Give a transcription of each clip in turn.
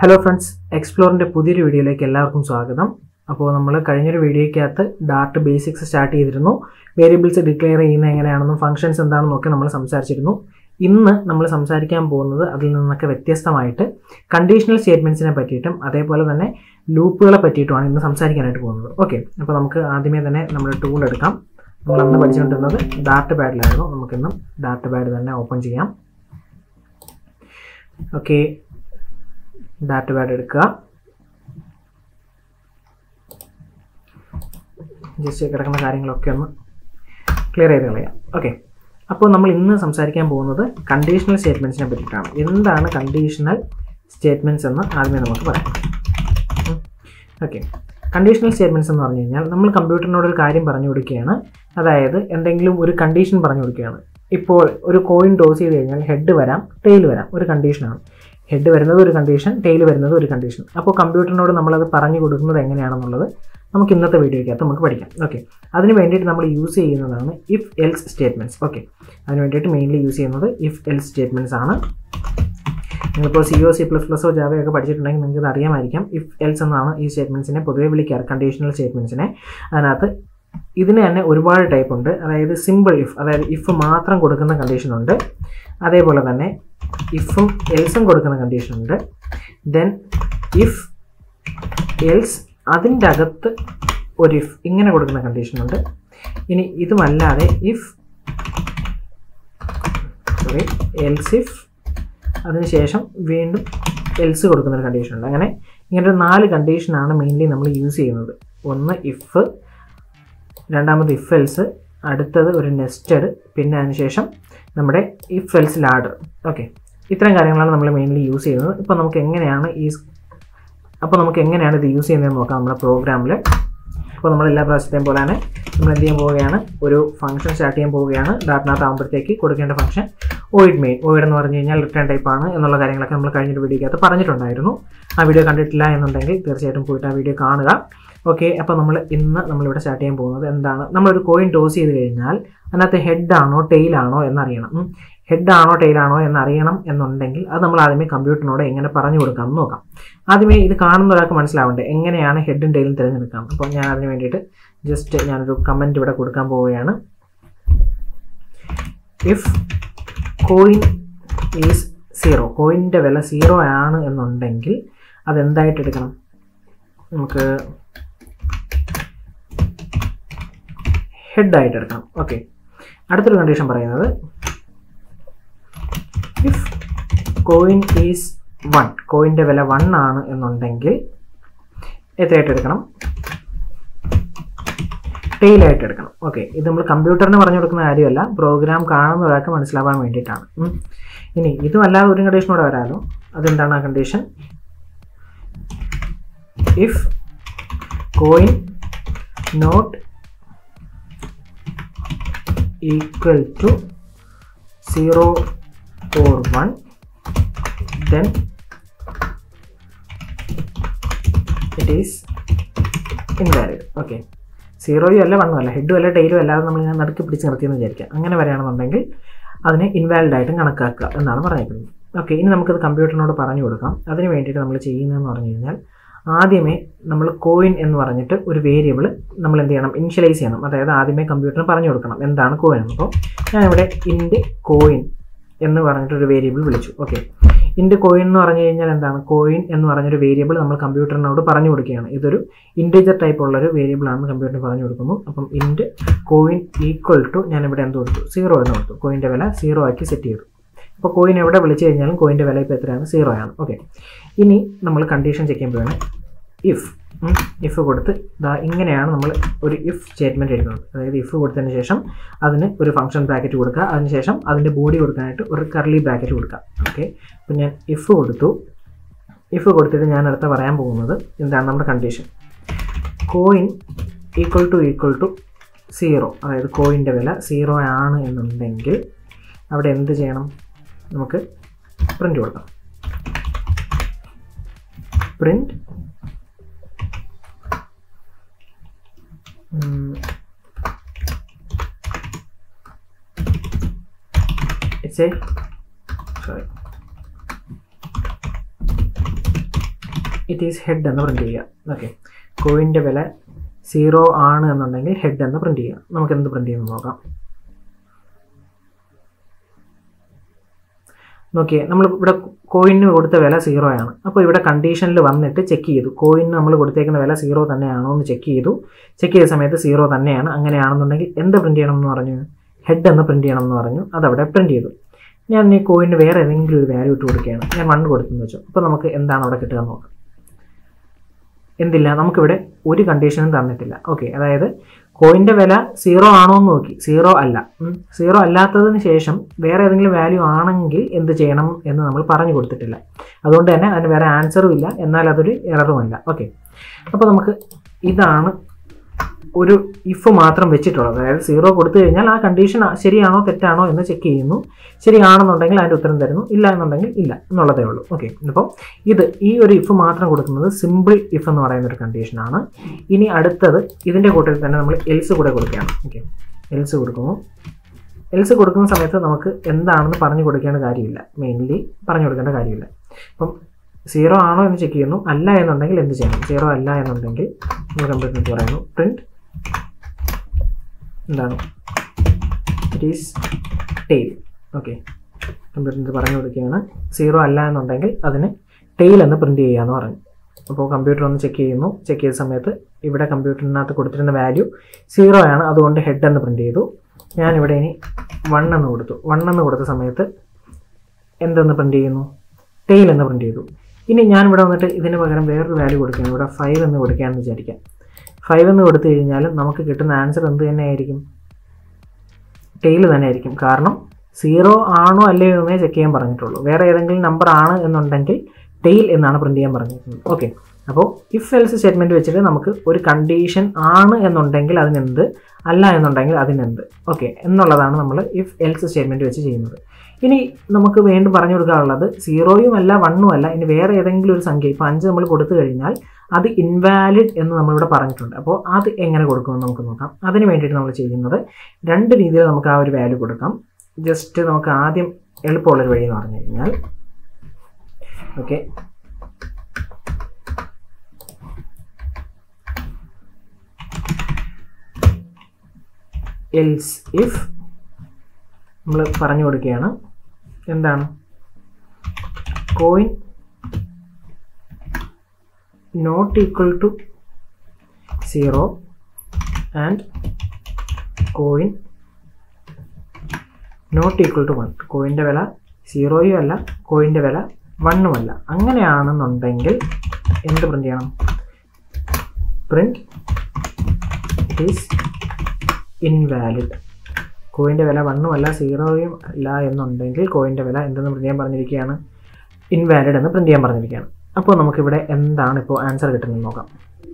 Hello friends എക്സ്പ്ലോറിൻ്റെ പുതിയൊരു വീഡിയോയിലേക്ക് എല്ലാവർക്കും സ്വാഗതം അപ്പോൾ നമ്മൾ കഴിഞ്ഞൊരു വീഡിയോയ്ക്കകത്ത് ഡാർട്ട് ബേസിക്സ് സ്റ്റാർട്ട് ചെയ്തിരുന്നു വേരിയബിൾസ് ഡിക്ലെയർ ചെയ്യുന്ന എങ്ങനെയാണെന്നും ഫംഗ്ഷൻസ് എന്താണെന്നും ഒക്കെ നമ്മൾ സംസാരിച്ചിരുന്നു ഇന്ന് നമ്മൾ സംസാരിക്കാൻ പോകുന്നത് അതിൽ നിന്നൊക്കെ വ്യത്യസ്തമായിട്ട് കണ്ടീഷണൽ സ്റ്റേറ്റ്മെൻറ്റ്സിനെ പറ്റിയിട്ടും അതേപോലെ തന്നെ ലൂപ്പുകളെ പറ്റിയിട്ടുമാണ് ഇന്ന് സംസാരിക്കാനായിട്ട് പോകുന്നത് ഓക്കെ അപ്പോൾ നമുക്ക് ആദ്യമേ തന്നെ നമ്മുടെ ടൂൾ എടുക്കാം നമ്മൾ അന്ന് പഠിച്ചുകൊണ്ടിരുന്നത് ഡാർട്ട് പാഡിലായിരുന്നു നമുക്കിന്ന് ഡാർട്ട് പാഡ് തന്നെ ഓപ്പൺ ചെയ്യാം ഓക്കെ ഡാറ്റ് പാഡ് എടുക്കുക ജസ്റ്റ് കിടക്കുന്ന കാര്യങ്ങളൊക്കെ ഒന്ന് ക്ലിയർ ചെയ്ത് കളയാം ഓക്കെ അപ്പോൾ നമ്മൾ ഇന്ന് സംസാരിക്കാൻ പോകുന്നത് കണ്ടീഷണൽ സ്റ്റേറ്റ്മെൻറ്റ്സിനെ പറ്റിയിട്ടാണ് എന്താണ് കണ്ടീഷണൽ സ്റ്റേറ്റ്മെൻറ്റ്സ് എന്ന് ആദ്യമേ നമുക്ക് പറയാം ഓക്കെ കണ്ടീഷണൽ സ്റ്റേറ്റ്മെൻറ്റ്സ് എന്ന് പറഞ്ഞു കഴിഞ്ഞാൽ നമ്മൾ കമ്പ്യൂട്ടറിനോട് ഒരു കാര്യം പറഞ്ഞു കൊടുക്കുകയാണ് അതായത് എന്തെങ്കിലും ഒരു കണ്ടീഷൻ പറഞ്ഞു കൊടുക്കുകയാണ് ഇപ്പോൾ ഒരു കോയിൻ ടോസ് ചെയ്ത് കഴിഞ്ഞാൽ ഹെഡ് വരാം ടെയിൽ വരാം ഒരു കണ്ടീഷനാണ് ഹെഡ് വരുന്നത് ഒരു കണ്ടീഷൻ ടെയിൽ വരുന്നത് ഒരു കണ്ടീഷൻ അപ്പോൾ കമ്പ്യൂട്ടറിനോട് നമ്മളത് പറഞ്ഞു കൊടുക്കുന്നത് എങ്ങനെയാണെന്നുള്ളത് നമുക്ക് ഇന്നത്തെ വീഡിയോയ്ക്കകത്ത് നമുക്ക് പഠിക്കാം ഓക്കെ അതിന് വേണ്ടിയിട്ട് നമ്മൾ യൂസ് ചെയ്യുന്നതാണ് ഇഫ് എൽസ് സ്റ്റേറ്റ്മെൻറ്റ്സ് ഓക്കെ അതിന് വേണ്ടിയിട്ട് മെയിൻലി യൂസ് ചെയ്യുന്നത് ഇഫ് എൽസ് സ്റ്റേറ്റ്മെൻറ്റ്സ് ആണ് നിങ്ങളിപ്പോൾ സി ഒ സി പ്ലസ് പ്ലസോ ജാവയൊക്കെ പഠിച്ചിട്ടുണ്ടെങ്കിൽ നിങ്ങൾക്ക് ഇത് അറിയാമായിരിക്കാം ഇഫ് എൽസ് എന്നാണ് ഈ സ്റ്റേറ്റ്മെൻറ്റ്സിനെ പൊതുവെ വിളിക്കാറ് കണ്ടീഷണൽ സ്റ്റേറ്റ്മെൻറ്റ്സിനെ അതിനകത്ത് ഇതിന് തന്നെ ഒരുപാട് ടൈപ്പ് ഉണ്ട് അതായത് സിമ്പിൾ ഇഫ് അതായത് ഇഫ് മാത്രം കൊടുക്കുന്ന കണ്ടീഷൻ ഉണ്ട് അതേപോലെ തന്നെ ഇഫും എൽസും കൊടുക്കുന്ന കണ്ടീഷൻ ഉണ്ട് ദെൻ ഇഫ് എൽസ് അതിൻ്റെ അകത്ത് ഒരു ഇഫ് ഇങ്ങനെ കൊടുക്കുന്ന കണ്ടീഷൻ ഉണ്ട് ഇനി ഇതുമല്ലാതെ ഇഫ് സോറി എൽസ് ഇഫ് അതിനുശേഷം വീണ്ടും എൽസ് കൊടുക്കുന്ന ഒരു കണ്ടീഷൻ ഉണ്ട് അങ്ങനെ ഇങ്ങനെ ഒരു നാല് കണ്ടീഷനാണ് മെയിൻലി നമ്മൾ യൂസ് ചെയ്യുന്നത് ഒന്ന് ഇഫ് രണ്ടാമത് ഇഫ് എൽസ് അടുത്തത് ഒരു നെസ്റ്റഡ് പിന്നെ അതിനുശേഷം നമ്മുടെ ഇഫ് എൽസ് ലാഡർ ഓക്കെ ഇത്തരം കാര്യങ്ങളാണ് നമ്മൾ മെയിൻലി യൂസ് ചെയ്യുന്നത് ഇപ്പോൾ നമുക്ക് എങ്ങനെയാണ് ഈ അപ്പോൾ നമുക്ക് എങ്ങനെയാണ് ഇത് യൂസ് ചെയ്യുന്നതെന്ന് നോക്കാം നമ്മുടെ പ്രോഗ്രാമിൽ അപ്പോൾ നമ്മൾ എല്ലാ പ്രാവശ്യത്തെയും പോലെ തന്നെ നമ്മൾ എന്ത് ചെയ്യാൻ പോവുകയാണ് ഒരു ഫംഗ്ഷൻ സ്റ്റാർട്ട് ചെയ്യാൻ പോവുകയാണ് ഡാറ്റിനകത്ത് ആകുമ്പോഴത്തേക്ക് കൊടുക്കേണ്ട ഫംഗ്ഷൻ ഓയിഡ് മെയിൻ ഓയിഡ് എന്ന് പറഞ്ഞു കഴിഞ്ഞാൽ റിട്ടേൺ ടൈപ്പ് ആണ് എന്നുള്ള കാര്യങ്ങളൊക്കെ നമ്മൾ കഴിഞ്ഞൊരു വീഡിയോക്കകത്ത് പറഞ്ഞിട്ടുണ്ടായിരുന്നു ആ വീഡിയോ കണ്ടിട്ടില്ല എന്നുണ്ടെങ്കിൽ തീർച്ചയായിട്ടും പോയിട്ട് ആ വീഡിയോ കാണുക ഓക്കെ അപ്പോൾ നമ്മൾ ഇന്ന് നമ്മളിവിടെ സ്റ്റാർട്ട് ചെയ്യാൻ പോകുന്നത് എന്താണ് നമ്മളൊരു കോയിൻ ടോസ് ചെയ്ത് കഴിഞ്ഞാൽ അതിനകത്ത് ഹെഡ് ആണോ ടെയിൽ ആണോ എന്നറിയണം ഹെഡ് ആണോ ടെയിൽ ആണോ എന്നറിയണം എന്നുണ്ടെങ്കിൽ അത് നമ്മൾ ആദ്യമേ കമ്പ്യൂട്ടറിനോട് എങ്ങനെ പറഞ്ഞു കൊടുക്കാം എന്ന് നോക്കാം ആദ്യമേ ഇത് കാണുന്ന ഒരാൾക്ക് മനസ്സിലാവണ്ടേ എങ്ങനെയാണ് ഹെഡും ടെയിലും തിരഞ്ഞെടുക്കാം അപ്പോൾ ഞാൻ അതിന് വേണ്ടിയിട്ട് ജസ്റ്റ് ഞാനൊരു കമൻറ്റ് ഇവിടെ കൊടുക്കാൻ പോവുകയാണ് ഇഫ് കോയിൻ ഈസ് സീറോ കോയിൻ്റെ വില സീറോ ആണ് എന്നുണ്ടെങ്കിൽ അതെന്തായിട്ട് എടുക്കണം നമുക്ക് ഹെഡായിട്ട് എടുക്കണം ഓക്കെ അടുത്തൊരു കണ്ടീഷൻ പറയുന്നത് ഇഫ് കോയിൻ ഈസ് വൺ കോയിൻ്റെ വില വൺ ആണ് എന്നുണ്ടെങ്കിൽ എത്രയായിട്ട് എടുക്കണം ടെയിലായിട്ട് എടുക്കണം ഓക്കെ ഇത് നമ്മൾ കമ്പ്യൂട്ടറിന് പറഞ്ഞു കൊടുക്കുന്ന കാര്യമല്ല പ്രോഗ്രാം കാണുന്ന ഒരാൾക്ക് മനസ്സിലാവാൻ വേണ്ടിയിട്ടാണ് ഇനി ഇതും അല്ലാതെ ഒരു കണ്ടീഷനോടെ വരാമല്ലോ അതെന്താണ് ആ condition if coin not equal to 0 or 1 then it is invalid okay സീറോയും അല്ല വണ്ണും അല്ല ഹെഡും അല്ല ടൈലും അല്ലാതെ നമ്മൾ ഇങ്ങനെ നടുക്ക് പിടിച്ച് നിർത്തിയെന്ന് വിചാരിക്കുക അങ്ങനെ വരികയാണെന്നുണ്ടെങ്കിൽ അതിനെ ഇൻവാലിഡ് ആയിട്ടും കണക്കാക്കുക എന്നാണ് പറഞ്ഞിരിക്കുന്നത് ഓക്കെ ഇനി നമുക്കത് കമ്പ്യൂട്ടറിനോട് പറഞ്ഞു കൊടുക്കാം അതിന് വേണ്ടിയിട്ട് നമ്മൾ ചെയ്യുന്നതെന്ന് പറഞ്ഞു കഴിഞ്ഞാൽ ആദ്യമേ നമ്മൾ കോയിൻ എന്ന് പറഞ്ഞിട്ട് ഒരു വേരിയബിൾ നമ്മൾ എന്ത് ചെയ്യണം ഇനിഷ്യലൈസ് ചെയ്യണം അതായത് ആദ്യമേ കമ്പ്യൂട്ടറിന് പറഞ്ഞു കൊടുക്കണം എന്താണ് കോയിൻ അപ്പോൾ ഞാനിവിടെ ഇൻഡ് കോയിൻ എന്ന് പറഞ്ഞിട്ടൊരു വേരിയബിൾ വിളിച്ചു ഓക്കെ ഇൻഡ് കോയിൻ എന്ന് പറഞ്ഞു കഴിഞ്ഞാൽ എന്താണ് കോയിൻ എന്ന് പറഞ്ഞൊരു വേരിയബിൾ നമ്മൾ കമ്പ്യൂട്ടറിനോട് പറഞ്ഞു കൊടുക്കുകയാണ് ഇതൊരു ഇൻഡിജർ ടൈപ്പ് ഉള്ളൊരു വേരിയബിൾ ആണ് കമ്പ്യൂട്ടറിന് പറഞ്ഞു കൊടുക്കുന്നു അപ്പം ഇൻഡ് കോയിൻ ഈക്വൽ ടു ഞാനിവിടെ എന്ത് കൊടുത്തു സീറോ എന്ന് കൊടുത്തു കോയിൻ്റെ വില സീറോ ആക്കി സെറ്റ് ചെയ്തു അപ്പോൾ കോയിൻ എവിടെ വിളിച്ചു കഴിഞ്ഞാലും കോയിൻ്റെ വില ഇപ്പോൾ എത്രയാണ് സീറോ ആണ് ഓക്കെ ഇനി നമ്മൾ കണ്ടീഷൻ ചെക്ക് ചെയ്യുമ്പോഴാണ് ഇഫ് ഇഫ് കൊടുത്ത് ദാ ഇങ്ങനെയാണ് നമ്മൾ ഒരു ഇഫ് സ്റ്റേറ്റ്മെൻറ്റ് എഴുതുന്നത് അതായത് ഇഫ് കൊടുത്തതിന് ശേഷം അതിന് ഒരു ഫംഗ്ഷൻ ബ്രാക്കറ്റ് കൊടുക്കുക അതിനുശേഷം അതിൻ്റെ ബോഡി കൊടുക്കാനായിട്ട് ഒരു കർലി ബ്രാക്കറ്റ് കൊടുക്കുക ഓക്കെ അപ്പോൾ ഞാൻ ഇഫ് കൊടുത്തു ഇഫ് കൊടുത്തിട്ട് ഞാൻ അടുത്ത പറയാൻ പോകുന്നത് എന്താണ് നമ്മുടെ condition coin equal to equal to zero അതായത് കോയിൻ്റെ വില സീറോ ആണ് എന്നുണ്ടെങ്കിൽ അവിടെ എന്ത് ചെയ്യണം നമുക്ക് പ്രിൻ്റ് കൊടുക്കാം print it's a sorry it is head എന്ന് പ്രിൻറ്റ് ചെയ്യുക ഓക്കെ കോയിൻ്റെ വില സീറോ ആണ് എന്നുണ്ടെങ്കിൽ ഹെഡ് എന്ന് പ്രിൻറ്റ് ചെയ്യുക നമുക്ക് എന്ത് പ്രിൻറ്റ് ചെയ്യുമെന്ന് നോക്കാം നോക്കിയേ നമ്മൾ ഇവിടെ കോയിന് കൊടുത്ത വില സീറോ ആണ് അപ്പോൾ ഇവിടെ കണ്ടീഷനിൽ വന്നിട്ട് ചെക്ക് ചെയ്തു കോയിന് നമ്മൾ കൊടുത്തേക്കുന്ന വില സീറോ തന്നെയാണോ എന്ന് ചെക്ക് ചെയ്തു ചെക്ക് ചെയ്ത സമയത്ത് സീറോ തന്നെയാണ് അങ്ങനെയാണെന്നുണ്ടെങ്കിൽ എന്ത് പ്രിൻറ്റ് ചെയ്യണം എന്ന് പറഞ്ഞു ഹെഡ് എന്ന് പ്രിൻറ്റ് ചെയ്യണം എന്ന് പറഞ്ഞു അതവിടെ പ്രിൻറ്റ് ചെയ്തു ഞാൻ ഈ കോയിന് വേറെ ഏതെങ്കിലും ഒരു വാല്യൂ ഇട്ട് കൊടുക്കുകയാണ് ഞാൻ വൺ കൊടുത്തെന്ന് വെച്ചു അപ്പോൾ നമുക്ക് എന്താണ് അവിടെ കിട്ടുക എന്ന് നോക്കാം എന്തില്ല നമുക്കിവിടെ ഒരു കണ്ടീഷനും തന്നിട്ടില്ല ഓക്കെ അതായത് കോയിൻ്റെ വില സീറോ ആണോ എന്ന് നോക്കി സീറോ അല്ല സീറോ അല്ലാത്തതിന് ശേഷം വേറെ ഏതെങ്കിലും വാല്യൂ ആണെങ്കിൽ എന്ത് ചെയ്യണം എന്ന് നമ്മൾ പറഞ്ഞു കൊടുത്തിട്ടില്ല അതുകൊണ്ട് തന്നെ അതിന് വേറെ ആൻസറും ഇല്ല എന്നാൽ അതൊരു എററുമല്ല ഓക്കെ അപ്പോൾ നമുക്ക് ഇതാണ് ഒരു ഇഫ് മാത്രം വെച്ചിട്ടുള്ളത് അതായത് സീറോ കൊടുത്തു കഴിഞ്ഞാൽ ആ കണ്ടീഷൻ ശരിയാണോ തെറ്റാണോ എന്ന് ചെക്ക് ചെയ്യുന്നു ശരിയാണെന്നുണ്ടെങ്കിൽ അതിൻ്റെ ഉത്തരം തരുന്നു ഇല്ല എന്നുണ്ടെങ്കിൽ ഇല്ല എന്നുള്ളതേ ഉള്ളൂ ഓക്കെ അപ്പോൾ ഇത് ഈ ഒരു ഇഫ് മാത്രം കൊടുക്കുന്നത് സിമ്പിൾ ഇഫ് എന്ന് പറയുന്ന ഒരു കണ്ടീഷനാണ് ഇനി അടുത്തത് ഇതിൻ്റെ കൂട്ടത്തിൽ തന്നെ നമ്മൾ എൽസ് കൂടെ കൊടുക്കുകയാണ് ഓക്കെ എൽസ് കൊടുക്കുന്നു എൽസ് കൊടുക്കുന്ന സമയത്ത് നമുക്ക് എന്താണെന്ന് പറഞ്ഞു കൊടുക്കേണ്ട കാര്യമില്ല മെയിൻലി പറഞ്ഞു കൊടുക്കേണ്ട കാര്യമില്ല അപ്പം സീറോ ആണോ എന്ന് ചെക്ക് ചെയ്യുന്നു അല്ല എന്നുണ്ടെങ്കിൽ എന്ത് ചെയ്യണം സീറോ അല്ല എന്നുണ്ടെങ്കിൽ നമ്മൾ കമ്പ്യൂട്ടറിൽ പറയുന്നു പ്രിൻറ്റ് എന്താണ് ഇറ്റ് ഈസ് ടെയിൽ ഓക്കെ കമ്പ്യൂട്ടറിൽ പറഞ്ഞു കൊടുക്കുകയാണ് സീറോ അല്ല എന്നുണ്ടെങ്കിൽ അതിന് ടെയിൽ എന്ന് പ്രിൻറ്റ് ചെയ്യാമെന്ന് പറഞ്ഞു അപ്പോൾ കമ്പ്യൂട്ടർ ഒന്ന് ചെക്ക് ചെയ്യുന്നു ചെക്ക് ചെയ്ത സമയത്ത് ഇവിടെ കമ്പ്യൂട്ടറിനകത്ത് കൊടുത്തിരുന്ന വാല്യൂ സീറോ ആണ് അതുകൊണ്ട് ഹെഡ് എന്ന് പ്രിൻറ്റ് ചെയ്തു ഞാനിവിടെ ഇനി വൺ എന്ന് കൊടുത്തു വൺ എന്ന് കൊടുത്ത സമയത്ത് എന്തെന്ന് പ്രിൻറ്റ് ചെയ്യുന്നു ടെയിൽ എന്ന് പ്രിൻറ്റ് ചെയ്തു ഇനി ഞാൻ ഇവിടെ വന്നിട്ട് ഇതിന് പകരം വേറൊരു വാല്യൂ കൊടുക്കുകയാണ് ഇവിടെ ഫൈവ് എന്ന് കൊടുക്കുകയാണെന്ന് വിചാരിക്കാം ഫൈവ് എന്ന് കൊടുത്തു കഴിഞ്ഞാൽ നമുക്ക് കിട്ടുന്ന ആൻസർ എന്ത് തന്നെയായിരിക്കും ടെയിൽ തന്നെ ആയിരിക്കും കാരണം സീറോ ആണോ അല്ലയോ എന്നേ ചെക്ക് ചെയ്യാൻ പറഞ്ഞിട്ടുള്ളൂ വേറെ ഏതെങ്കിലും നമ്പർ ആണ് എന്നുണ്ടെങ്കിൽ ടെയിൽ എന്നാണ് പ്രിൻറ്റ് ചെയ്യാൻ പറഞ്ഞിരിക്കുന്നത് ഓക്കെ അപ്പോൾ ഇഫ് എൽസ് സ്റ്റേറ്റ്മെൻറ്റ് വെച്ചിട്ട് നമുക്ക് ഒരു കണ്ടീഷൻ ആണ് എന്നുണ്ടെങ്കിൽ അതിനെന്ത് അല്ല എന്നുണ്ടെങ്കിൽ അതിനെന്ത് ഓക്കെ എന്നുള്ളതാണ് നമ്മൾ ഇഫ് എൽസ് സ്റ്റേറ്റ്മെൻറ്റ് വെച്ച് ചെയ്യുന്നത് ഇനി നമുക്ക് വീണ്ടും പറഞ്ഞു കൊടുക്കാനുള്ളത് സീറോയും അല്ല വണ്ണും അല്ല ഇനി വേറെ ഏതെങ്കിലും ഒരു സംഖ്യ ഇപ്പോൾ അഞ്ച് നമ്മൾ കൊടുത്തു കഴിഞ്ഞാൽ അത് ഇൻവാലിഡ് എന്ന് നമ്മളിവിടെ പറഞ്ഞിട്ടുണ്ട് അപ്പോൾ അത് എങ്ങനെ കൊടുക്കുമെന്ന് നമുക്ക് നോക്കാം അതിന് വേണ്ടിയിട്ട് നമ്മൾ ചെയ്യുന്നത് രണ്ട് രീതിയിൽ നമുക്ക് ആ ഒരു വാല്യൂ കൊടുക്കാം ജസ്റ്റ് നമുക്ക് ആദ്യം എളുപ്പമുള്ളൊരു വഴി എന്ന് പറഞ്ഞു കഴിഞ്ഞാൽ ഓക്കെ എൽസ് ഇഫ് നമ്മൾ പറഞ്ഞു കൊടുക്കുകയാണ് എന്താണ് coin not equal to zero and coin not equal to one കോയിൻ്റെ വില സീറോയും അല്ല കോയിൻ്റെ വില വണ്ണും അല്ല അങ്ങനെയാണെന്നുണ്ടെങ്കിൽ എന്ത് പ്രിൻ്റ് ചെയ്യണം പ്രിൻ്റ് ഇറ്റ് ഈസ് ഇൻവാലിഡ് കോയിൻ്റെ വില വണ്ണും അല്ല സീറോയും അല്ല എന്നുണ്ടെങ്കിൽ കോയിൻ്റെ വില എന്തെന്ന് പ്രിൻ്റ് ചെയ്യാൻ പറഞ്ഞിരിക്കുകയാണ് ഇൻവാലിഡ് എന്ന് പ്രിൻ്റ് ചെയ്യാൻ പറഞ്ഞിരിക്കുകയാണ് അപ്പോൾ നമുക്കിവിടെ എന്താണ് ഇപ്പോൾ ആൻസർ കിട്ടുന്നത് നോക്കാം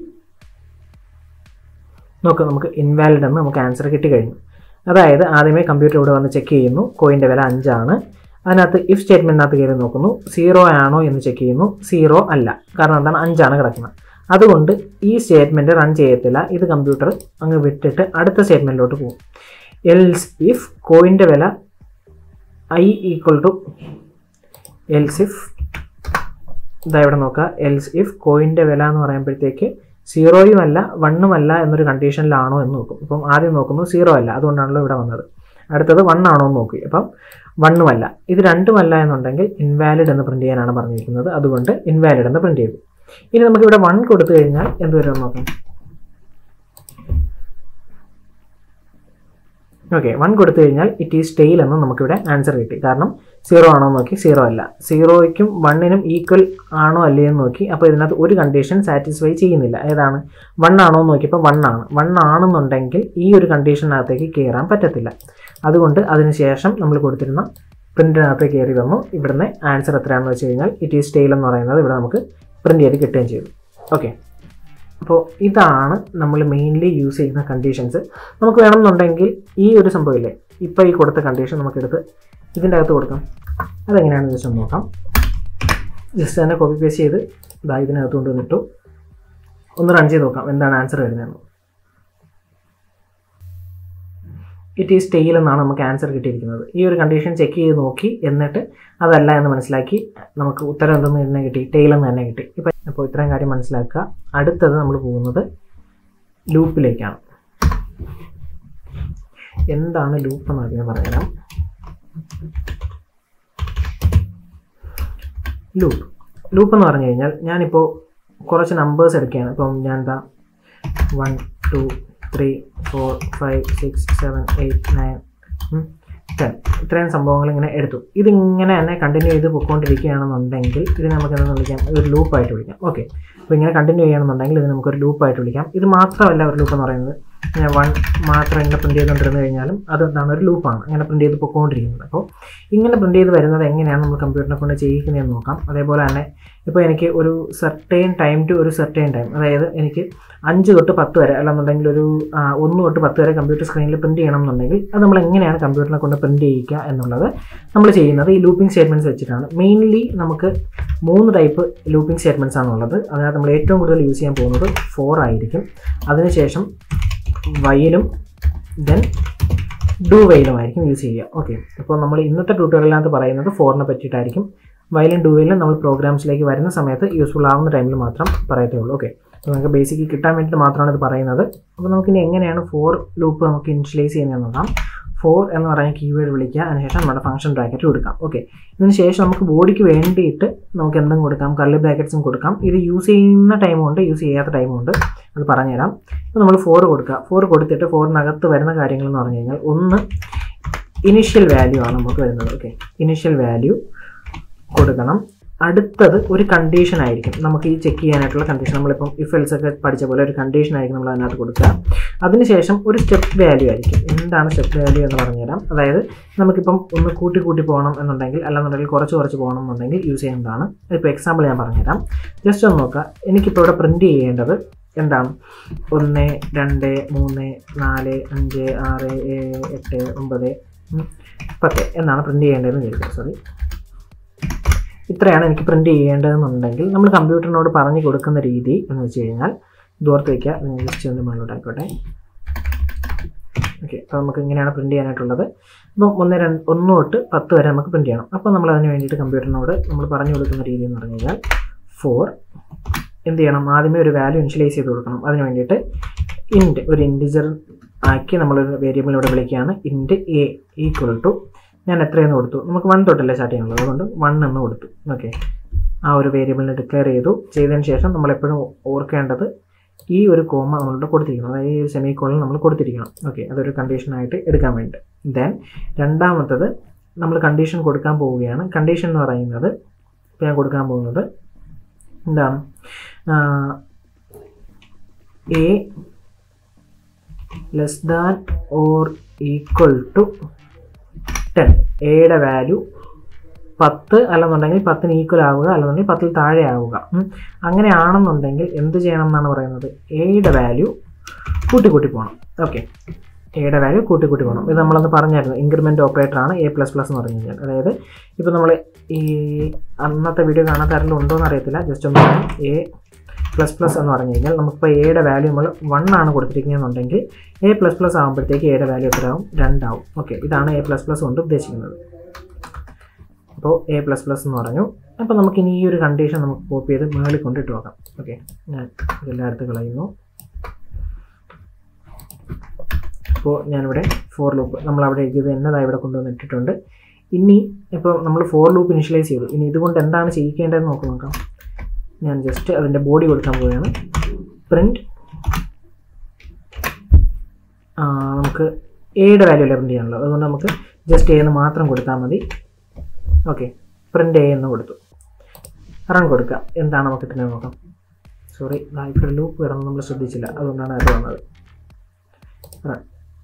നോക്ക് നമുക്ക് ഇൻവാലിഡ് എന്ന് നമുക്ക് ആൻസർ കിട്ടിക്കഴിഞ്ഞു അതായത് ആദ്യമേ കമ്പ്യൂട്ടർ ഇവിടെ വന്ന് ചെക്ക് ചെയ്യുന്നു കോയിൻ്റെ വില അഞ്ചാണ് അതിനകത്ത് ഇഫ് സ്റ്റേറ്റ്മെൻറ്റിനകത്ത് കയറി നോക്കുന്നു സീറോ ആണോ എന്ന് ചെക്ക് ചെയ്യുന്നു സീറോ അല്ല കാരണം എന്താണ് അഞ്ചാണ് കിടക്കുന്നത് അതുകൊണ്ട് ഈ സ്റ്റേറ്റ്മെൻറ്റ് റൺ ചെയ്യത്തില്ല ഇത് കമ്പ്യൂട്ടർ അങ്ങ് വിട്ടിട്ട് അടുത്ത സ്റ്റേറ്റ്മെൻറ്റിലോട്ട് പോകും എൽസ് ഇഫ് കോയിൻ്റെ വില I equal to else if ഇതാ ഇവിടെ നോക്കുക എൽസ് ഇഫ് കോയിൻ്റെ വില എന്ന് പറയുമ്പോഴത്തേക്ക് സീറോയും അല്ല വണ്ണും അല്ല എന്നൊരു കണ്ടീഷനിലാണോ എന്ന് നോക്കും ഇപ്പം ആദ്യം നോക്കുന്നു സീറോ അല്ല അതുകൊണ്ടാണല്ലോ ഇവിടെ വന്നത് അടുത്തത് വൺ ആണോ എന്ന് നോക്കി അപ്പം വണ്ണും അല്ല ഇത് രണ്ടുമല്ല എന്നുണ്ടെങ്കിൽ ഇൻവാലിഡ് എന്ന് പ്രിൻറ്റ് ചെയ്യാനാണ് പറഞ്ഞിരിക്കുന്നത് അതുകൊണ്ട് ഇൻവാലിഡ് എന്ന് പ്രിൻറ്റ് ചെയ്തു ഇനി നമുക്ക് ഇവിടെ വൺ കൊടുത്തു കഴിഞ്ഞാൽ എന്ത് വരും നോക്കാം ഓക്കെ വൺ കൊടുത്തു കഴിഞ്ഞാൽ ഇറ്റ് ഈസ് ടെയിൽ എന്ന് നമുക്കിവിടെ ആൻസർ കിട്ടി കാരണം സീറോ ആണോ നോക്കി സീറോ അല്ല സീറോയ്ക്കും വണ്ണിനും ഈക്വൽ ആണോ അല്ലേ എന്ന് നോക്കി അപ്പോൾ ഇതിനകത്ത് ഒരു കണ്ടീഷൻ സാറ്റിസ്ഫൈ ചെയ്യുന്നില്ല ഏതാണ് വൺ ആണോ എന്ന് നോക്കിയപ്പോൾ വൺ ആണ് വൺ ആണെന്നുണ്ടെങ്കിൽ ഈ ഒരു കണ്ടീഷനകത്തേക്ക് കയറാൻ പറ്റത്തില്ല അതുകൊണ്ട് അതിനുശേഷം നമ്മൾ കൊടുത്തിരുന്ന പ്രിൻറ്റിനകത്ത് കയറി വന്നു ഇവിടുന്ന് ആൻസർ എത്രയാണെന്ന് വെച്ച് കഴിഞ്ഞാൽ ഇറ്റ് ഈസ് ടെയിൽ എന്ന് പറയുന്നത് ഇവിടെ നമുക്ക് പ്രിൻറ്റ് ചെയ്ത് കിട്ടുകയും ചെയ്തു ഓക്കെ അപ്പോൾ ഇതാണ് നമ്മൾ മെയിൻലി യൂസ് ചെയ്യുന്ന കണ്ടീഷൻസ് നമുക്ക് വേണമെന്നുണ്ടെങ്കിൽ ഈ ഒരു സംഭവമില്ലേ ഇപ്പോൾ ഈ കൊടുത്ത കണ്ടീഷൻ നമുക്കെടുത്ത് ഇതിൻ്റെ അകത്ത് കൊടുക്കാം അതെങ്ങനെയാണെന്ന് ജസ്റ്റ് ഒന്ന് നോക്കാം ജസ്റ്റ് തന്നെ കോപ്പി പേസ്റ്റ് ചെയ്ത് ഇതാ ഇതിനകത്ത് കൊണ്ടുവന്നിട്ടു ഒന്ന് റൺ ചെയ്ത് നോക്കാം എന്താണ് ആൻസർ വരുന്നതെന്ന് ഇറ്റ് ഈസ് ടെയിൽ എന്നാണ് നമുക്ക് ആൻസർ കിട്ടിയിരിക്കുന്നത് ഈ ഒരു കണ്ടീഷൻ ചെക്ക് ചെയ്ത് നോക്കി എന്നിട്ട് അതല്ല എന്ന് മനസ്സിലാക്കി നമുക്ക് ഉത്തരം എന്തെന്ന് തന്നെ കിട്ടി ടെയിൽ എന്ന് തന്നെ കിട്ടി ഇപ്പം അപ്പോൾ ഇത്രയും കാര്യം മനസ്സിലാക്കുക അടുത്തത് നമ്മൾ പോകുന്നത് ലൂപ്പിലേക്കാണ് എന്താണ് ലൂപ്പ് എന്ന് ആദ്യം പറഞ്ഞുതരാം ലൂപ്പ് ലൂപ്പ് എന്ന് പറഞ്ഞു കഴിഞ്ഞാൽ ഞാനിപ്പോൾ കുറച്ച് നമ്പേഴ്സ് എടുക്കുകയാണ് ഇപ്പം ഞാൻ എന്താ one two three four five six seven eight nine ten ഇത്രയും സംഭവങ്ങൾ ഇങ്ങനെ എടുത്തു ഇതിങ്ങനെ തന്നെ കണ്ടിന്യൂ ചെയ്ത് പൊയ്ക്കൊണ്ടിരിക്കുകയാണെന്നുണ്ടെങ്കിൽ ഇത് നമുക്ക് എന്താണെന്ന് വിളിക്കാം ഒരു ലൂപ്പായിട്ട് വിളിക്കാം ഓക്കെ അപ്പോൾ ഇങ്ങനെ കണ്ടിന്യൂ ചെയ്യണമെന്നുണ്ടെങ്കിൽ ഇത് നമുക്കൊരു ലൂപ്പായിട്ട് വിളിക്കാം ഇത് മാത്രമല്ല ഒരു ലൂപ്പ് എന്ന് പറയുന്നത് ഞാൻ വൺ മാത്രം ഇങ്ങനെ പ്രിൻറ്റ് ചെയ്തുകൊണ്ടിരുന്നു കഴിഞ്ഞാലും അത് എന്താണ് ഒരു ലൂപ്പാണ് അങ്ങനെ പ്രിൻറ്റ് ചെയ്ത് പൊയ്ക്കൊണ്ടിരിക്കുന്നത് അപ്പോൾ ഇങ്ങനെ പ്രിൻറ്റ് ചെയ്ത് വരുന്നത് എങ്ങനെയാണ് നമ്മൾ കമ്പ്യൂട്ടറിനെ കൊണ്ട് ചെയ്യിക്കുന്നതെന്ന് നോക്കാം അതേപോലെ തന്നെ ഇപ്പോൾ എനിക്ക് ഒരു സെർട്ടൈൻ ടൈം ടു ഒരു സെർട്ടൈൻ ടൈം അതായത് എനിക്ക് അഞ്ച് തൊട്ട് പത്ത് വരെ അല്ലെന്നുണ്ടെങ്കിൽ ഒരു ആ, ഒന്ന് തൊട്ട് പത്ത് വരെ കമ്പ്യൂട്ടർ സ്ക്രീനിൽ പ്രിൻറ്റ് ചെയ്യണം എന്നുണ്ടെങ്കിൽ അത് നമ്മൾ എങ്ങനെയാണ് കമ്പ്യൂട്ടറിനെ കൊണ്ട് പ്രിൻറ്റ് ചെയ്യിക്കുക എന്നുള്ളത് നമ്മൾ ചെയ്യുന്നത് ഈ ലൂപ്പിംഗ് സ്റ്റേറ്റ്മെൻറ്റ്സ് വെച്ചിട്ടാണ് മെയിൻലി നമുക്ക് മൂന്ന് ടൈപ്പ് ലൂപ്പിംഗ് സ്റ്റേറ്റ്മെൻറ്റ്സ് ആണുള്ളത് അതിനകത്ത് നമ്മൾ ഏറ്റവും കൂടുതൽ യൂസ് ചെയ്യാൻ പോകുന്നത് ഫോർ ആയിരിക്കും അതിനുശേഷം വയലും ദെൻ ഡു വയലുമായിരിക്കും യൂസ് ചെയ്യുക ഓക്കെ അപ്പോൾ നമ്മൾ ഇന്നത്തെ ട്യൂട്ടോറിയലിനകത്ത് പറയുന്നത് ഫോറിനെ പറ്റിയിട്ടായിരിക്കും വയലും ഡു വയലും നമ്മൾ പ്രോഗ്രാംസിലേക്ക് വരുന്ന സമയത്ത് യൂസ്ഫുൾ ആവുന്ന ടൈമിൽ മാത്രം പറയത്തേ ഉള്ളൂ ഓക്കെ അപ്പോൾ നമുക്ക് ബേസിക് കിട്ടാൻ വേണ്ടിയിട്ട് മാത്രമാണ് ഇത് പറയുന്നത് അപ്പോൾ നമുക്കിനി എങ്ങനെയാണ് ഫോർ ലൂപ്പ് നമുക്ക് ഇനിഷ്യലൈസ് ചെയ്യുന്നത് നോക്കാം ഫോർ എന്ന് പറയുന്ന കീവേഡ് വിളിക്കുക അതിനുശേഷം നമ്മുടെ ഫംഗ്ഷൻ ബ്രാക്കറ്റ് കൊടുക്കാം ഓക്കെ ഇതിന് ശേഷം നമുക്ക് ബോഡിക്ക് വേണ്ടിയിട്ട് നമുക്ക് എന്തും കൊടുക്കാം കർലി ബ്രാക്കറ്റ്സും കൊടുക്കാം ഇത് യൂസ് ചെയ്യുന്ന ടൈമും ഉണ്ട് യൂസ് ചെയ്യാത്ത ടൈമും ഉണ്ട് അത് പറഞ്ഞുതരാം അപ്പോൾ നമ്മൾ ഫോർ കൊടുക്കുക ഫോർ കൊടുത്തിട്ട് ഫോറിനകത്ത് വരുന്ന കാര്യങ്ങൾ എന്ന് പറഞ്ഞു കഴിഞ്ഞാൽ ഒന്ന് ഇനിഷ്യൽ വാല്യൂ ആണ് നമുക്ക് വരുന്നത് ഓക്കെ ഇനിഷ്യൽ വാല്യൂ കൊടുക്കണം അടുത്തത് ഒരു കണ്ടീഷൻ ആയിരിക്കും നമുക്ക് ഈ ചെക്ക് ചെയ്യാനായിട്ടുള്ള കണ്ടീഷൻ നമ്മളിപ്പം ഇഫ് എൽസ് ഒക്കെ പഠിച്ച പോലെ ഒരു കണ്ടീഷൻ ആയിരിക്കും നമ്മൾ അതിനകത്ത് കൊടുക്കുക അതിനുശേഷം ഒരു സ്റ്റെപ്പ് വാല്യൂ ആയിരിക്കും എന്താണ് സ്റ്റെപ്പ് വാല്യൂ എന്ന് പറഞ്ഞുതരാം അതായത് നമുക്കിപ്പം ഒന്ന് കൂട്ടി കൂട്ടി പോകണം എന്നുണ്ടെങ്കിൽ അല്ലെന്നുണ്ടെങ്കിൽ കുറച്ച് കുറച്ച് പോകണം എന്നുണ്ടെങ്കിൽ യൂസ് ചെയ്യുന്നതാണ് ഇപ്പോൾ എക്സാമ്പിൾ ഞാൻ പറഞ്ഞുതരാം ജസ്റ്റ് ഒന്ന് നോക്കുക എനിക്കിപ്പോൾ ഇവിടെ പ്രിൻറ്റ് ചെയ്യേണ്ടത് എന്താണ് ഒന്ന് രണ്ട് മൂന്ന് നാല് അഞ്ച് ആറ് ഏഴ് എട്ട് ഒമ്പത് ഉം, പത്ത് എന്നാണ് പ്രിൻറ്റ് ചെയ്യേണ്ടതെന്ന് ചോദിക്കുക സോറി ഇത്രയാണ് എനിക്ക് പ്രിൻറ്റ് ചെയ്യേണ്ടതെന്നുണ്ടെങ്കിൽ നമ്മൾ കമ്പ്യൂട്ടറിനോട് പറഞ്ഞു കൊടുക്കുന്ന രീതി എന്ന് വെച്ച് കഴിഞ്ഞാൽ ദൂരത്ത് വയ്ക്കുക ഞാൻ ജസ്റ്റ് ഒന്ന് മുകളിലോട്ടായിക്കോട്ടെ ഓക്കെ അപ്പോൾ നമുക്ക് ഇങ്ങനെയാണ് പ്രിൻറ്റ് ചെയ്യാനായിട്ടുള്ളത് ഇപ്പം ഒന്ന് രണ്ട് ഒന്ന് തൊട്ട് പത്ത് വരെ നമുക്ക് പ്രിൻറ്റ് ചെയ്യണം അപ്പോൾ നമ്മൾ അതിന് വേണ്ടിയിട്ട് കമ്പ്യൂട്ടറിനോട് നമ്മൾ പറഞ്ഞു കൊടുക്കുന്ന രീതി എന്ന് പറഞ്ഞു കഴിഞ്ഞാൽ ഫോർ എന്ത് ചെയ്യണം ആദ്യമേ ഒരു വാല്യൂ ഇനിഷ്യലൈസ് ചെയ്ത് കൊടുക്കണം അതിന് വേണ്ടിയിട്ട് ഇൻറ്റ് ഒരു ഇൻറ്റിജർ ആക്കി നമ്മളൊരു വേരിയബിൾ ഇവിടെ വിളിക്കുകയാണ് ഇൻറ്റ് എ ഈക്വൽ ടു ഞാൻ എത്രയെന്ന് കൊടുത്തു നമുക്ക് വൺ തൊട്ടല്ലേ സ്റ്റാർട്ട് ചെയ്യാനുള്ളത് അതുകൊണ്ട് വൺ എന്ന് കൊടുത്തു ഓക്കെ ആ ഒരു വേരിയബിളിനെ ഡിക്ലെയർ ചെയ്തു ചെയ്തതിന് ശേഷം നമ്മൾ എപ്പോഴും ഓർക്കേണ്ടത് ഈ ഒരു കോമ നമ്മളുടെ കൊടുത്തിരിക്കണം അതായത് ഈ ഒരു സെമി കോളിൽ നമ്മൾ കൊടുത്തിരിക്കണം ഓക്കെ അതൊരു കണ്ടീഷനായിട്ട് എടുക്കാൻ വേണ്ടി ദെൻ രണ്ടാമത്തത് നമ്മൾ കണ്ടീഷൻ കൊടുക്കാൻ പോവുകയാണ് കണ്ടീഷൻ എന്ന് പറയുന്നത് ഇപ്പോൾ ഞാൻ കൊടുക്കാൻ പോകുന്നത് എന്താണ് A less than or equal to ten എയുടെ വാല്യൂ പത്ത് അല്ലെന്നുണ്ടെങ്കിൽ പത്തിന് ഈക്വൽ ആവുക അല്ലെന്നുണ്ടെങ്കിൽ പത്തിൽ താഴെ ആവുക ഉം. അങ്ങനെയാണെന്നുണ്ടെങ്കിൽ എന്ത് ചെയ്യണം എന്നാണ് പറയുന്നത് എയുടെ വാല്യൂ കൂട്ടി കൂട്ടി പോകണം ഓക്കെ എയുടെ വാല്യൂ കൂട്ടി കൂട്ടി പോകണം ഇത് നമ്മളന്ന് പറഞ്ഞായിരുന്നു ഇൻക്രിമെൻറ്റ് ഓപ്പറേറ്റർ ആണ് എ പ്ലസ് പ്ലസ് എന്ന് പറഞ്ഞു കഴിഞ്ഞാൽ അതായത് ഇപ്പോൾ നമ്മൾ ഈ അന്നത്തെ വീഡിയോ കാണാത്ത ആരെങ്കിലും ഉണ്ടോ എന്ന് അറിയത്തില്ല ജസ്റ്റ് ഒന്ന് പറയാം എ പ്ലസ് പ്ലസ് എന്ന് പറഞ്ഞു കഴിഞ്ഞാൽ നമുക്കിപ്പോൾ എയുടെ വാല്യൂ നമ്മൾ വൺ ആണ് കൊടുത്തിരിക്കുന്നതെന്നുണ്ടെങ്കിൽ എ പ്ലസ് പ്ലസ് ആകുമ്പോഴത്തേക്ക് എയുടെ വാല്യൂ എത്ര ആവും രണ്ടാവും ഓക്കെ ഇതാണ് എ പ്ലസ് പ്ലസ് കൊണ്ട് ഉദ്ദേശിക്കുന്നത് അപ്പോൾ എ പ്ലസ് പ്ലസ് എന്ന് പറഞ്ഞു അപ്പോൾ നമുക്കിനി ഈ ഒരു കണ്ടീഷൻ നമുക്ക് കോപ്പി ചെയ്ത് മുകളിൽ കൊണ്ടിട്ട് നോക്കാം ഓക്കെ ഞാൻ ഇതെല്ലാം എടുത്ത് കളയുന്നു അപ്പോൾ ഞാനിവിടെ ഫോർ ലൂപ്പ് നമ്മൾ അവിടെ എഴുതിയത് എന്നതായി ഇവിടെ കൊണ്ടുവന്ന് ഇട്ടിട്ടുണ്ട് ഇനി ഇപ്പോൾ നമ്മൾ ഫോർ ലൂപ്പ് ഇനിഷ്യലൈസ് ചെയ്തു ഇനി ഇതുകൊണ്ട് എന്താണ് ചെയ്യിക്കേണ്ടതെന്ന് നോക്കി നോക്കാം ഞാൻ ജസ്റ്റ് അതിൻ്റെ ബോഡി കൊടുക്കാൻ പോവുകയാണ് പ്രിൻറ്റ് നമുക്ക് എയുടെ വാല്യൂ അല്ലേ പ്രിൻറ്റ് ചെയ്യാനുള്ളത് അതുകൊണ്ട് നമുക്ക് ജസ്റ്റ് എ എന്ന് മാത്രം കൊടുത്താൽ മതി ഓക്കെ പ്രിൻ്റ് എ എന്ന് കൊടുത്തു റൺ കൊടുക്കുക എന്താണ് നമുക്ക് കിട്ടുന്നത് നോക്കാം സോറി ഇവിടെ ലൂപ്പ് കിടന്ന് നമ്മൾ ശ്രദ്ധിച്ചില്ല അതുകൊണ്ടാണ് അത് വന്നത് റൺ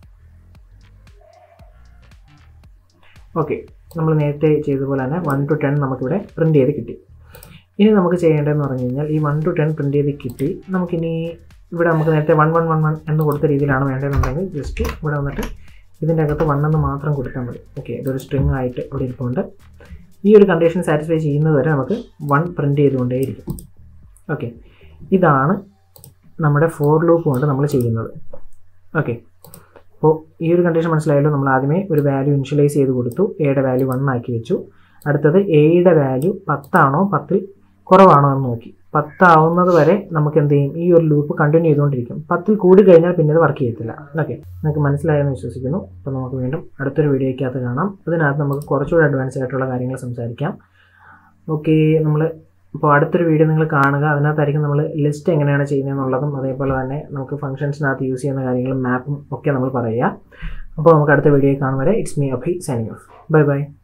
ഓക്കെ നമ്മൾ നേരത്തെ ചെയ്തതുപോലെ തന്നെ വൺ ടു ടെൻ നമുക്കിവിടെ പ്രിൻറ്റ് ചെയ്ത് കിട്ടി ഇനി നമുക്ക് ചെയ്യേണ്ടതെന്ന് പറഞ്ഞു കഴിഞ്ഞാൽ ഈ വൺ ടു ടെൻ പ്രിൻറ്റ് ചെയ്ത് കിട്ടി നമുക്കിനി ഇവിടെ നമുക്ക് നേരത്തെ വൺ വൺ വൺ വൺ എന്ന് കൊടുത്ത രീതിയിലാണ് വേണ്ടതെന്നുണ്ടെങ്കിൽ ജസ്റ്റ് ഇവിടെ വന്നിട്ട് ഇതിൻ്റെ അകത്ത് വൺ എന്ന് മാത്രം കൊടുത്താൽ മതി ഓക്കെ ഇതൊരു സ്ട്രിങ് ആയിട്ട് ഇവിടെ ഇരിപ്പുണ്ട് ഈ ഒരു കണ്ടീഷൻ സാറ്റിസ്ഫൈ ചെയ്യുന്നത് വരെ നമുക്ക് വൺ പ്രിൻറ്റ് ചെയ്തുകൊണ്ടേയിരിക്കും ഓക്കെ ഇതാണ് നമ്മുടെ ഫോർ ലൂപ്പ് കൊണ്ട് നമ്മൾ ചെയ്യുന്നത് ഓക്കെ അപ്പോൾ ഈ ഒരു കണ്ടീഷൻ മനസ്സിലായല്ലോ നമ്മൾ ആദ്യമേ ഒരു വാല്യൂ ഇനിഷ്യലൈസ് ചെയ്ത് കൊടുത്തു എയുടെ വാല്യൂ വൺ ആക്കി വെച്ചു അടുത്തത് എയുടെ വാല്യൂ പത്താണോ പത്തിൽ കുറവാണോ എന്ന് നോക്കി പത്താവുന്നത് വരെ നമുക്ക് എന്ത് ചെയ്യും ഈ ഒരു ലൂപ്പ് കണ്ടിന്യൂ ചെയ്തുകൊണ്ടിരിക്കും പത്തിൽ കൂടി കഴിഞ്ഞാൽ പിന്നെ അത് വർക്ക് ചെയ്യത്തില്ല ഓക്കെ നിങ്ങൾക്ക് മനസ്സിലായെന്ന് വിശ്വസിക്കുന്നു അപ്പോൾ നമുക്ക് വീണ്ടും അടുത്തൊരു വീഡിയോയ്ക്കകത്ത് കാണാം ഇതിനകത്ത് നമുക്ക് കുറച്ചുകൂടി അഡ്വാൻസ് ആയിട്ടുള്ള കാര്യങ്ങൾ സംസാരിക്കാം ഓക്കെ നമ്മൾ അപ്പോൾ അടുത്തൊരു വീഡിയോ നിങ്ങൾ കാണുക അതിനകത്തായിരിക്കും നമ്മൾ ലിസ്റ്റ് എങ്ങനെയാണ് ചെയ്യുന്നതെന്നുള്ളതും അതേപോലെ തന്നെ നമുക്ക് ഫംഗ്ഷൻസിനകത്ത് യൂസ് ചെയ്യുന്ന കാര്യങ്ങളും മാപ്പും ഒക്കെ നമ്മൾ പറയുക അപ്പോൾ നമുക്ക് അടുത്ത വീഡിയോ കാണും വരെ it's me Abhi signing off bye by